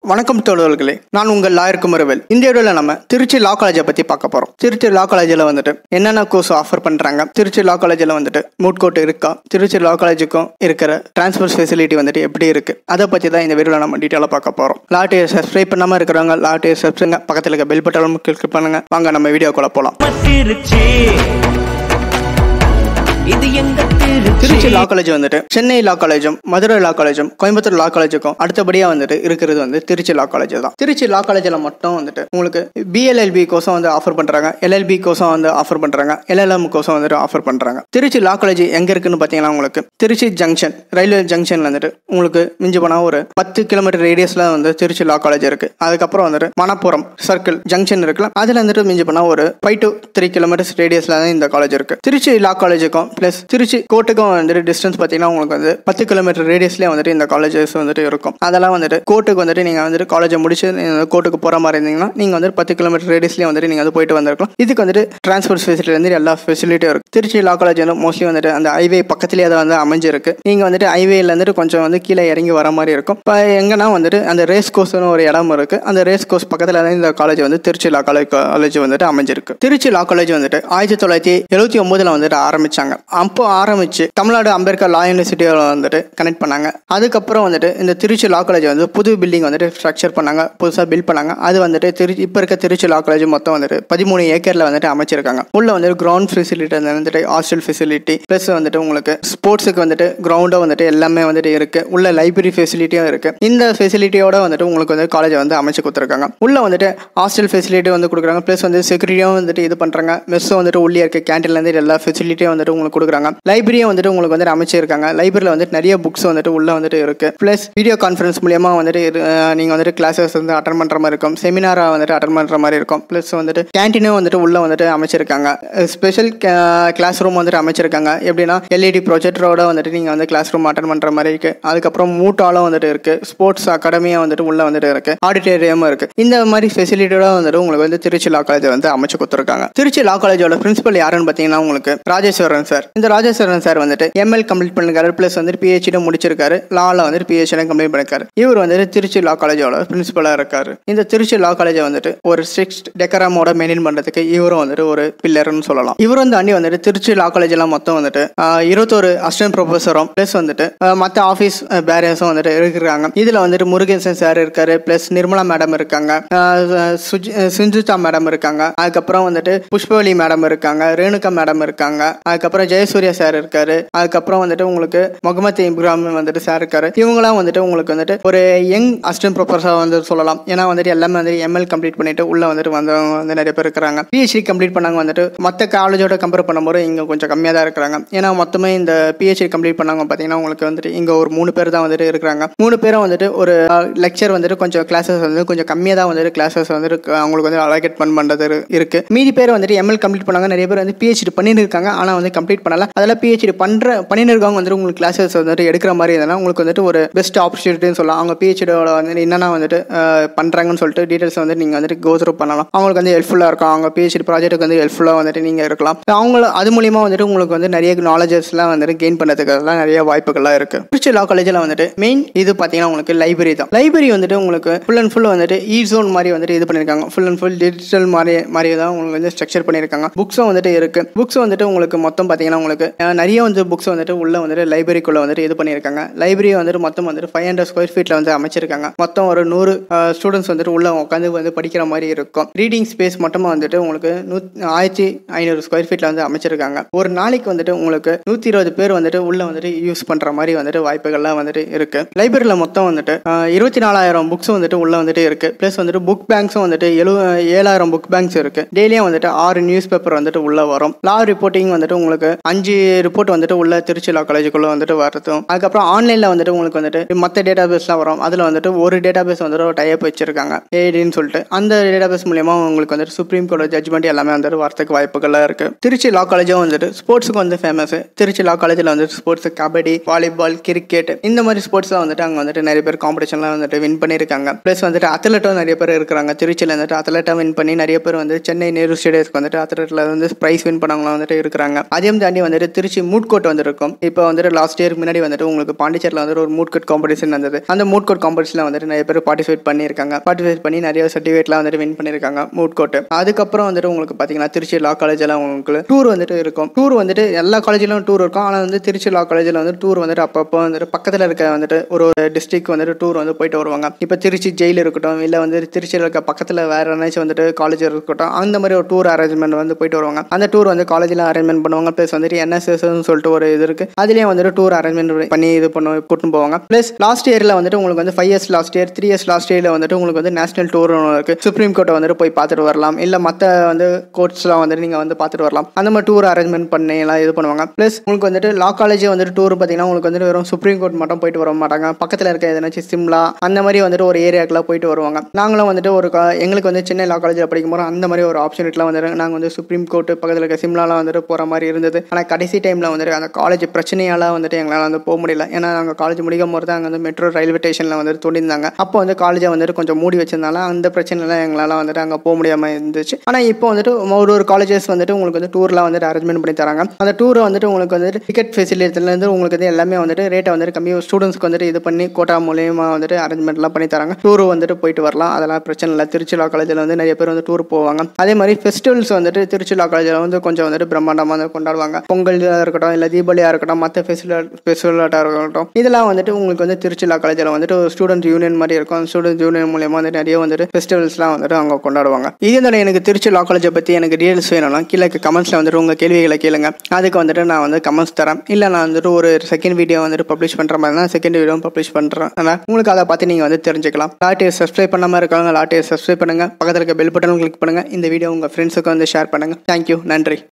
வணக்கம் தோழர்களே நான் உங்கள் லாயர் குமரவேல் இந்த வீடியோவில் நம்ம திருச்சி லா காலேஜை பற்றி பார்க்க போகிறோம் திருச்சி லா காலேஜில் வந்துட்டு என்னென்ன கோர்ஸ் ஆஃபர் பண்ணுறாங்க திருச்சி லா காலேஜில் வந்துட்டு மூட் கோர்ட் இருக்கா திருச்சி லா காலேஜுக்கும் இருக்கிற டிரான்ஸ்போர்ட் ஃபெசிலிட்டி வந்துட்டு எப்படி இருக்கு அதை பற்றி தான் இந்த வீடியோவில் நம்ம டீட்டெயிலாக பார்க்க போகிறோம் லாட்டியை சப்ஸ்கிரைப் பண்ணாமல் இருக்கிறவங்க லாட்டியை சப்ஸ்கிரைப் பக்கத்தில் இருக்க பெல் பட்டன் கிளிக் பண்ணுங்க வாங்க நம்ம வீடியோக்குள்ள போகலாம் திருச்சி இது எங்க திருச்சி திருச்சி லா காலேஜ் வந்துட்டு சென்னை லா காலேஜும் மதுரை லா காலேஜும் கோயம்புத்தூர் லா காலேஜுக்கும் அடுத்தபடியா வந்துட்டு இருக்கிறது வந்து திருச்சி லா காலேஜ் தான் திருச்சி லா காலேஜில் மட்டும் வந்துட்டு உங்களுக்கு பிஎல்எல்பி கோர்ஸும் வந்து ஆஃபர் பண்றாங்க எல்எல்பி கோர்ஸும் வந்து ஆஃபர் பண்றாங்க எல்எல்எம் கோர்ஸும் வந்துட்டு ஆஃபர் பண்றாங்க திருச்சி லா காலேஜ் எங்க இருக்குன்னு பாத்தீங்கன்னா உங்களுக்கு திருச்சி ஜங்ஷன் ரயில்வே ஜங்ஷன்ல வந்துட்டு உங்களுக்கு மிஞ்சி போனா ஒரு பத்து கிலோமீட்டர் ரேடியஸ்ல வந்து திருச்சி லா காலேஜ் இருக்கு அதுக்கப்புறம் வந்துட்டு மணப்புரம் சர்க்கிள் ஜங்ஷன் இருக்குல்ல அதுல வந்துட்டு மிஞ்சி போனா ஒரு ஃபைவ் டு த்ரீ கிலோமீட்டர்ஸ் ரேடியஸ்ல தான் இந்த காலேஜ் இருக்கு திருச்சி லா காலேஜுக்கும் பிளஸ் திருச்சி கோர்ட்டுக்கும் வந்துட்டு டிஸ்டன்ஸ் பார்த்தீங்கன்னா உங்களுக்கு வந்து பத்து கிலோமீட்டர் ரேடியஸ்லேயே வந்துட்டு இந்த காலேஜஸ் வந்துட்டு இருக்கும் அதெல்லாம் வந்துட்டு கோர்ட்டுக்கு வந்துட்டு நீங்கள் வந்துட்டு காலேஜை முடிச்சு நீங்க கோர்ட்டுக்கு போகிற மாதிரி இருந்தீங்கன்னா நீங்கள் வந்து பத்து கிலோமீட்டர் ரேடியஸ்லேயே வந்துட்டு நீங்கள் வந்து போயிட்டு வந்திருக்கலாம் இதுக்கு வந்துட்டு டிரான்ஸ்போர்ட் ஃபெசிலிட்டி வந்து எல்லா ஃபெசிலிட்டியும் இருக்கும் திருச்சி லா காலேஜ் வந்து மோஸ்ட்லி வந்துட்டு அந்த ஹைவே பக்கத்துலேயே அதை வந்து அமைஞ்சிருக்கு நீங்கள் வந்துட்டு ஹைவேல வந்துட்டு கொஞ்சம் வந்து கீழே இறங்கி வர மாதிரி இருக்கும் இப்போ எங்கன்னா வந்துட்டு அந்த ரேஸ் கோர்ஸ்னு ஒரு இடம் இருக்கு அந்த ரேஸ் கோர்ஸ் பக்கத்தில் தான் இந்த காலேஜ் வந்து திருச்சி லா காலேஜ் காலேஜ் வந்துட்டு அமைஞ்சிருக்கு திருச்சி லா காலேஜ் வந்துட்டு ஆயிரத்தி தொள்ளாயிரத்தி எழுபத்தி ஒன்பதுல வந்துட்டு ஆரம்பிச்சாங்க அப்போ ஆரம்பிச்சு தமிழ்நாடு அம்பேத்கர் லா யூனிவர்சிட்டியோட வந்துட்டு கனெக்ட் பண்ணாங்க அதுக்கப்புறம் வந்துட்டு இந்த திருச்சி லா காலேஜ் வந்து புது பில்டிங் வந்துட்டு ஸ்ட்ரக்சர் பண்ணாங்க புதுசாக பில்ட் பண்ணாங்க அது வந்துட்டு திருச்சி இப்போ இருக்க திருச்சி லா காலேஜ் மொத்தம் வந்துட்டு பதிமூணு ஏக்கரில் வந்துட்டு அமைச்சிருக்காங்க உள்ள வந்துட்டு கிரவுண்ட் ஃபெசிலிட்டி வந்துட்டு ஹாஸ்டல் ஃபெசிலிட்டி ப்ளஸ் வந்துட்டு உங்களுக்கு ஸ்போர்ட்ஸுக்கு வந்துட்டு கிரவுண்டும் வந்துட்டு எல்லாமே வந்துட்டு இருக்கு உள்ள லைப்ரரி ஃபெசிலிட்டியும் இருக்கு இந்த ஃபெசிலிட்டியோட வந்துட்டு உங்களுக்கு வந்து காலேஜ் வந்து அமைச்சு கொடுத்துருக்காங்க உள்ள வந்துட்டு ஹாஸ்டல் ஃபெசிலிட்டி வந்து கொடுக்குறாங்க ப்ளஸ் வந்து செக்யூரிட்டியும் வந்துட்டு இது பண்ணுறாங்க மெஸ்ஸும் வந்துட்டு உள்ளே இருக்க கேன்டீன்லேருந்து எல்லா ஃபெசிலிட்டியும் வந்துட்டு உங்களுக்கு கொடுக்குறாங்க லைப்ரரியும் வந்துட்டு உங்களுக்கு வந்துட்டு அமைச்சிருக்காங்க லைப்ரரியில் வந்துட்டு நிறைய புக்ஸ் வந்துட்டு உள்ள வந்துட்டு இருக்கு ப்ளஸ் வீடியோ கான்ஃபரன்ஸ் மூலியமா வந்துட்டு இரு- அஹ் நீங்க வந்துட்டு கிளாஸஸ் வந்து அட்டன் பண்ற மாதிரி இருக்கும் செமினாரா வந்துட்டு அட்டன் பண்ற மாதிரி இருக்கும் ப்ளஸ் வந்துட்டு கேன்டீனும் வந்துட்டு உள்ள வந்துட்டு அமைச்சிருக்காங்க ஸ்பெஷல் கிளாஸ் ரூம் வந்துட்டு அமைச்சிருக்காங்க எப்படின்னா எல்இடி ப்ரொஜெக்டரோட வந்துட்டு நீங்க வந்து கிளாஸ் ரூம் அட்டன் பண்ற மாதிரி இருக்கு அதுக்கப்புறம் மூட்டாலும் வந்துட்டு இருக்கு ஸ்போர்ட்ஸ் அகாடமியா வந்துட்டு உள்ள வந்துட்டு இருக்கு ஆடிட்டோரியமும் இருக்கு இந்த மாதிரி ஃபெசிலிட்டியோட வந்துட்டு உங்களுக்கு வந்து திருச்சி லா காலேஜ் வந்து அமைச்சு கொடுத்துருக்காங்க திருச்சி லா காலேஜோட பிரின்சிபல் யாருன்னு பார்த்தீங்கன்னா உங்களுக்கு ராஜேஸ்வரன் சார் இந்த ராஜேஸ்வரன் சார் வந்துட்டு எம்எல் கம்ப்ளீட் பண்ணிருக்காரு ப்ளஸ் வந்துட்டு பிஹெச்டி முடிச்சிருக்காரு லால வந்துட்டு பிஹெச்டி கம்ப்ளீட் பண்ணிருக்காரு இவர் வந்துட்டு திருச்சி லா காலேஜோட பிரின்சிபலா இருக்காரு இந்த திருச்சி லா காலேஜை வந்துட்டு ஒரு ஸ்ட்ரிக்ட் டெக்கராமோட மெயின்டைன் பண்றதுக்கு இவரும் வந்துட்டு ஒரு பில்லர்னு சொல்லலாம் இவரும் தாண்டி வந்துட்டு திருச்சி லா காலேஜ் எல்லாம் மொத்தம் வந்துட்டு ஆஹ், இருபத்தொரு அசிஸ்டன்ட் ப்ரொஃபஸரும் ப்ளஸ் வந்துட்டு ஆஹ், மத்த ஆஃபீஸ் பேரியர்ஸும் வந்துட்டு இருக்கிறாங்க இதுல வந்துட்டு முருகேசன் சார் இருக்காரு ப்ளஸ் நிர்மலா மேடம் இருக்காங்க ஆஹ், சுஜி- சுஞ்சுதா மேடம் இருக்காங்க அதுக்கப்புறம் வந்துட்டு புஷ்பவலி மேடம் இருக்காங்க ரேணுகா மேடம் இருக்காங்க அதுக்கப்புறம் ஜெயசூர்யா சார் இருக்காரு அதுக்கப்புறம் வந்துட்டு உங்களுக்கு முகமது இப்ராஹிம் வந்துட்டு சார் இருக்காரு இவங்களாம் வந்துட்டு உங்களுக்கு வந்துட்டு ஒரு யங் அசிஸ்டன்ட் ப்ரொஃபஸர் வந்து சொல்லலாம் ஏன்னா வந்துட்டு எல்லாமே வந்துட்டு எம்எல் கம்ப்ளீட் பண்ணிட்டு உள்ள வந்துட்டு வந்தவங்க வந்து நிறைய பேர் இருக்கிறாங்க பிஹெச்டி கம்ப்ளீட் பண்ணவங்க வந்துட்டு மற்ற காலேஜோட கம்பேர் பண்ணும்போது இங்க கொஞ்சம் கம்மியாக தான் இருக்கிறாங்க ஏன்னா மொத்தமே இந்த பிஹெச்டி கம்ப்ளீட் பண்ணவங்க பார்த்தீங்கன்னா உங்களுக்கு வந்துட்டு இங்க ஒரு மூணு பேர் தான் வந்துட்டு இருக்கிறாங்க மூணு பேரும் வந்துட்டு ஒரு லெக்சர் வந்துட்டு கொஞ்சம் கிளாஸஸ் வந்து கொஞ்சம் கம்மியாக தான் வந்துட்டு கிளாஸஸ் வந்து இருக்கு. அவங்களுக்கு வந்து அலோகேட் பண்ண பண்ணுறது இரு- இருக்கு மீதி பேர் வந்துட்டு எம்எல் கம்ப்ளீட் பண்ணாங்க நிறைய பேர் வந்து பிஹெச்டி பண்ணிட்டு இருக்காங்க ஆனால் வந்து கம்ப்ளீட் பண்ணல அதெல்லாம் பிஹெச்டி பண்ற பண்ணிட்டு இருக்கவங்க வந்துட்டு உங்களுக்கு கிளாஸஸ் வந்துட்டு எடுக்கிற மாதிரி இருந்ததுன்னா உங்களுக்கு வந்துட்டு ஒரு பெஸ்ட் ஆப்பர்ச்சுனிட்டின்னு சொல்லலாம் அவங்க பிஹெச்டியோட வந்து என்னென்ன வந்துட்டு அஹ், பண்றாங்கன்னு சொல்லிட்டு டீடைல்ஸ் வந்து நீங்க வந்துட்டு கோ த்ரூ பண்ணலாம் அவங்களுக்கு வந்து ஹெல்ப்ஃபுல்லாக இருக்கும் அவங்க பிஹெச்டி ப்ராஜெக்ட்டுக்கு வந்து ஹெல்ப்ஃபுல்லாக வந்துட்டு நீங்க இருக்கலாம் அவங்கள அது மூலியமா வந்துட்டு உங்களுக்கு வந்து நிறைய நாலேஜஸ்லாம் வந்துட்டு கெயின் பண்ணுறதுக்கு நிறைய வாய்ப்புகள்லாம் இருக்கு திருச்சி லா காலேஜில் வந்துட்டு மெயின் இது பார்த்தீங்கன்னா உங்களுக்கு லைப்ரரி தான் லைப்ரரி வந்துட்டு உங்களுக்கு ஃபுல் அண்ட் ஃபுல் வந்துட்டு இ ஜோன் மாதிரி வந்துட்டு இது பண்ணியிருக்காங்க ஃபுல் அண்ட் ஃபுல் டிஜிட்டல் மாதிரி மாதிரி தான் உங்களுக்கு வந்து ஸ்ட்ரக்சர் பண்ணியிருக்காங்க புக்ஸும் வந்துட்டு இருக்கு புக்ஸ் வந்துட்டு உங்களுக்கு மொத்தம் பார்த்தீங்கன்னா உங்களுக்கு அஹ், நிறைய வந்து புக்ஸ் வந்துட்டு உள்ள வந்துட்டு லைப்ரரிக்குள்ள வந்துட்டு இது பண்ணியிருக்காங்க லைப்ரரி வந்துட்டு மொத்தம் வந்துட்டு ஃபைவ் ஹண்ட்ரட் ஸ்கொயர் ஃபீட்ல வந்து அமைச்சிருக்காங்க மொத்தம் ஒரு நூறு ஸ்டூடெண்ட்ஸ் வந்துட்டு உள்ள உட்காந்து வந்து படிக்கிற மாதிரி இருக்கும் ரீடிங் ஸ்பேஸ் மட்டும் வந்துட்டு உங்களுக்கு நூ ஆயிரத்தி ஐநூறு ஸ்கொயர் ஃபீட்ல வந்து அமைச்சிருக்காங்க ஒரு நாளைக்கு வந்துட்டு உங்களுக்கு நூத்தி இருபது பேர் வந்துட்டு உள்ள வந்துட்டு யூஸ் பண்ற மாதிரி வந்துட்டு வாய்ப்புகள்லாம் வந்துட்டு இருக்கு லைப்ரரியில மொத்தம் வந்துட்டு இருபத்தி நாலாயிரம் புக்ஸ் வந்துட்டு உள்ள வந்துட்டு இருக்கு ப்ளஸ் வந்துட்டு புக் பேங்க்ஸும் வந்துட்டு எழு ஏழாயிரம் புக் பேங்க்ஸ் இருக்கு டெய்லியும் வந்துட்டு ஆறு நியூஸ் பேப்பர் வந்துட்டு உள்ள வரும் லா ரிப்போர்ட்டிங் வந்துட்டு உங்களுக்கு அஞ்சு ரிப்போர்ட் வந்துட்டு உள்ள திருச்சி லா காலேஜுக்குள்ள வந்துட்டு வரதும் அதுக்கப்புறம் ஆன்லைன்ல வந்துட்டு உங்களுக்கு வந்துட்டு மற்ற டேட்டா பேஸ்லாம் வரும் அதுல வந்துட்டு ஒரு டேட்டா பேஸ் வந்துட்டு ஒரு டைப் வச்சிருக்காங்க ஏடின்னு சொல்லிட்டு அந்த டேட்டா பேஸ் மூலியமா உங்களுக்கு வந்துட்டு சுப்ரீம் கோர்ட் ஜட்ஜ்மெண்ட் எல்லாமே வந்துட்டு வரதுக்கு வாய்ப்புகள்லாம் இருக்கு திருச்சி லா காலேஜும் வந்துட்டு ஸ்போர்ட்ஸுக்கு வந்து ஃபேமஸ் திருச்சி லா காலேஜில் வந்து ஸ்போர்ட்ஸ் கபடி வாலிபால் கிரிக்கெட் இந்த மாதிரி ஸ்போர்ட்ஸ்லாம் வந்துட்டு அங்கே வந்துட்டு நிறைய பேர் காம்படிஷன்லாம் வந்துட்டு வின் பண்ணியிருக்காங்க ப்ளஸ் வந்துட்டு அத்லெட்டும் நிறைய பேர் இருக்கிறாங்க திருச்சியில் வந்துட்டு அத்லெட்டாக வின் பண்ணி நிறைய பேர் வந்து சென்னை நேரு ஸ்டேடியத்துக்கு வந்துட்டு அத்லெட்டில் வந்து ப்ரைஸ் வின் பண்ணவங்களாம் வந்துட்டு இருக்கிறாங்க அதே வந்து தாண்டி வந்துட்டு திருச்சி மூட் கோட் வந்துருக்கும் இப்போ வந்துட்டு லாஸ்ட் இயர் முன்னாடி வந்துட்டு உங்களுக்கு பாண்டிச்சேரியில் வந்துட்டு ஒரு மூட் கோட் காம்படிஷன் வந்தது அந்த மூட் கோட் காம்படிஷனில் வந்துட்டு நிறைய பேர் பார்ட்டிசிபேட் பண்ணியிருக்காங்க பார்ட்டிசிபேட் பண்ணி நிறைய சர்டிஃபிகேட்லாம் வந்துட்டு வின் பண்ணியிருக்காங்க மூட் கோட் அதுக்கப்புறம் வந்துட்டு உங்களுக்கு பார்த்தீங்கன்னா திருச்சி லா காலேஜில் உங்களுக்கு டூர் வந்துட்டு இருக்கும் டூர் வந்துட்டு எல்லா காலேஜிலும் டூர் இருக்கும் ஆனால் வந்து திருச்சி லா காலேஜில் வந்து டூர் வந்துட்டு அப்பப்போ வந்துட்டு பக்கத்தில் இருக்க வந்துட்டு ஒரு ஒரு டிஸ்ட்ரிக்ட் வந்துட்டு டூர் வந்து போயிட்டு வருவாங்க இப்போ திருச்சி ஜெயில் இருக்கட்டும் இல்லை வந்து திருச்சியில் இருக்க பக்கத்தில் வேற ஏதாச்சும் வந்துட்டு காலேஜ் இருக்கட்டும் அந்த மாதிரி ஒரு டூர் அரேஞ்ச்மெண்ட் வந்து போயிட்டு வருவாங்க அந்த டூர் வந்து காலேஜில் அரேஞ்ச்மெண்ட் பண்ணுவாங்க ப்ளஸ் வந்துட்டு என்எஸ்எஸ்ன்னு சொல்லிட்டு ஒரு இது இருக்கு அதுலேயே வந்துட்டு டூர் அரேஞ்ச்மெண்ட் பண்ணி இது பண்ண கூட்டிட்டு போவாங்க ப்ளஸ் லாஸ்ட் இயரில் வந்துட்டு உங்களுக்கு வந்து five years last year three years last இயரில் வந்துட்டு உங்களுக்கு வந்து நேஷனல் டூர் ஒன்று இருக்கு சுப்ரீம் கோர்ட்டை வந்துட்டு போய் பார்த்துட்டு வரலாம் இல்லை மற்ற வந்து கோர்ட்ஸ்லாம் வந்துட்டு நீங்கள் வந்து பார்த்துட்டு வரலாம் அந்த மாதிரி டூர் அரேஞ்ச்மெண்ட் பண்ணி எல்லாம் இது பண்ணுவாங்க ப்ளஸ் உங்களுக்கு வந்துட்டு லா காலேஜ் வந்துட்டு டூர் பார்த்தீங்கன்னா உங்களுக்கு வந்துட்டு வெறும் சுப்ரீம் கோர்ட் மட்டும் போயிட்டு வர மாட்டாங்க பக்கத்தில் இருக்க எதனாச்சும் சிம்லா அந்த மாதிரி வந்துட்டு ஒரு ஏரியாக்கெல்லாம் போயிட்டு வருவாங்க நாங்களும் வந்துட்டு ஒரு கா- எங்களுக்கு வந்து சென்னை லா காலேஜில் படிக்கும்போது அந்த மாதிரி ஒரு ஆப்பர்ச்சுனிட்டிலாம் வந்துட்டு நாங்கள் வந்து சுப்ரீம் கோர்ட் பக்கத்தில் இருக்க சிம்லாலாம் வந்துட்டு போகிற மாதிரி இருந்தது ஆனால் கடைசி டைமில் வந்துட்டு அந்த காலேஜ் பிரச்சனையால் வந்துட்டு எங்களால் வந்து போக முடியல ஏன்னா நாங்கள் காலேஜ் முடிக்கும் போது அங்கே வந்து மெட்ரோ ரயில்வே ஸ்டேஷனில் வந்துட்டு தொண்டிருந்தாங்க அப்போ வந்து காலேஜை வந்துட்டு கொஞ்சம் மூடி வச்சிருந்தால அந்த பிரச்சனைலாம் எங்களால் வந்துட்டு அங்கே போக முடியாமல் இருந்துச்சு ஆனால் இப்போ வந்துட்டு ஒரு ஒரு காலேஜஸ் வந்துட்டு உங்களுக்கு வந்து டூர்லாம் வந்துட்டு அரேஞ்ச்மெண்ட் பண்ணி தராங்க அந்த டூரை வந்துட்டு உங்களுக்கு வந்துட்டு டிக்கெட் ஃபெசிலிட்டிலேருந்து உங்களுக்கு வந்து எல்லாமே வந்துட்டு ரேட்டை வந்துட்டு கம்மி ஸ்டூடெண்ட்ஸ்க்கு வந்துட்டு இது பண்ணி கோட்டா மூலியமா வந்துட்டு அரேஞ்ச்மெண்ட்லாம் பண்ணி தராங்க டூர் வந்துட்டு போயிட்டு வரலாம் அதெல்லாம் பிரச்சனை இல்லை திருச்சி லா காலேஜில் வந்து நிறைய பேர் வந்து டூர் போவாங்க அதே மாதிரி ஃபெஸ்டிவல்ஸ் வந்துட்டு திருச்சி லா காலேஜில் வந்து கொஞ்சம் வந்துட்டு பிரம்மாண்டமாக வந்து கொண்டாடுவாங்க பொங்கல் இதாக இருக்கட்டும் இல்லை தீபாவளியாக இருக்கட்டும் மற்ற ஃபெஸ்டிவல் ஃபெஸ்டிவலாக இருக்கட்டும் இதெல்லாம் வந்துட்டு உங்களுக்கு வந்து திருச்சி லா காலேஜில் வந்துட்டு ஒரு ஸ்டூடெண்ட் யூனியன் மாதிரி இருக்கும் ஸ்டூடெண்ட் யூனியன் மூலியமாக வந்து நிறைய வந்துட்டு ஃபெஸ்டிவல்ஸ்லாம் வந்துட்டு அவங்க கொண்டாடுவாங்க இதே தடவை எனக்கு திருச்சி லா காலேஜை பற்றி எனக்கு டீடைல்ஸ் வேணும்னா கீழே கமெண்ட்ஸில் வந்துட்டு உங்கள் கேள்விகளை கேளுங்க அதுக்கு வந்துட்டு நான் வந்து கமெண்ட்ஸ் தரேன் இல்லை நான் வந்துட்டு ஒரு செகண்ட் வீடியோ வந்துட்டு பப்ளிஷ் பண்ணுற மாதிரி தான் செகண்ட் வீடியோ பப்ளிஷ் பண்ணுறேன் ஆனால் உங்களுக்கு அதை பார்த்து நீங்கள் வந்து தெரிஞ்சுக்கலாம் லாட்டியை சப்ஸ்கிரைப் பண்ணாமல் இருக்காங்க லாட்டியை சப்ஸ்கிரைப் பண்ணுங்கள் பக்கத்தில் இருக்க பெல் பட்டன் கிளிக் பண்ணுங்கள் இந்த வீடியோ உங்கள் ஃப்ரெண்ட்ஸுக்கு வந்து ஷேர் பண்ணுங்கள் தேங்க்யூ நன்றி